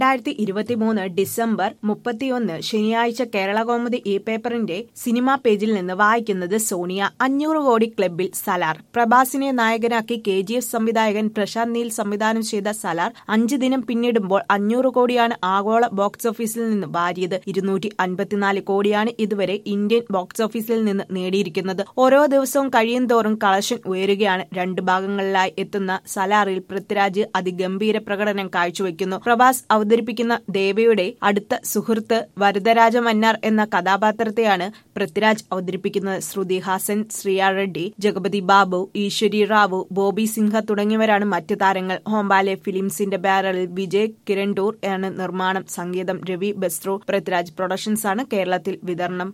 രണ്ടായിരത്തി ഇരുപത്തിമൂന്ന് ഡിസംബർ മുപ്പത്തിയൊന്ന് ശനിയാഴ്ച കേരളകൗമുദി ഇ പേപ്പറിന്റെ സിനിമാ പേജിൽ നിന്ന് വായിക്കുന്നത് സോണിയ അഞ്ഞൂറ് കോടി ക്ലബിൽ സലാർ പ്രഭാസിനെ നായകനാക്കി കെ ജി എഫ് സംവിധായകൻ പ്രശാന്ത് നീൽ സംവിധാനം ചെയ്ത സലാർ അഞ്ച് ദിനം പിന്നിടുമ്പോൾ അഞ്ഞൂറ് കോടിയാണ് ആഗോള ബോക്സ് ഓഫീസിൽ നിന്ന് വാരിയത് ഇരുന്നൂറ്റി അൻപത്തിനാല് കോടിയാണ് ഇതുവരെ ഇന്ത്യൻ ബോക്സ് ഓഫീസിൽ നിന്ന് നേടിയിരിക്കുന്നത് ഓരോ ദിവസവും കഴിയും തോറും കളക്ഷൻ ഉയരുകയാണ് രണ്ട് ഭാഗങ്ങളിലായി എത്തുന്ന സലാറിൽ പൃഥ്വിരാജ് അതിഗംഭീര പ്രകടനം കാഴ്ചവെക്കുന്നു പ്രഭാസ് അവതരിപ്പിക്കുന്ന ദേവയുടെ അടുത്ത സുഹൃത്ത് വരദരാജ മന്നാർ എന്ന കഥാപാത്രത്തെയാണ് പൃഥ്വിരാജ് അവതരിപ്പിക്കുന്നത് ശ്രുതി ഹാസൻ ശ്രിയ റെഡ്ഡി ജഗപതി ബാബു ഈശ്വരി റാവു ബോബി സിൻഹ തുടങ്ങിയവരാണ് മറ്റ് താരങ്ങൾ ഹോംബാലെ ഫിലിംസിന്റെ ബാരറിൽ വിജയ് കിരണ്ടൂർ ആണ് നിർമ്മാണം സംഗീതം രവി ബെസ്ട്രോ പൃഥ്വിരാജ് പ്രൊഡക്ഷൻസ് ആണ് കേരളത്തിൽ വിതരണം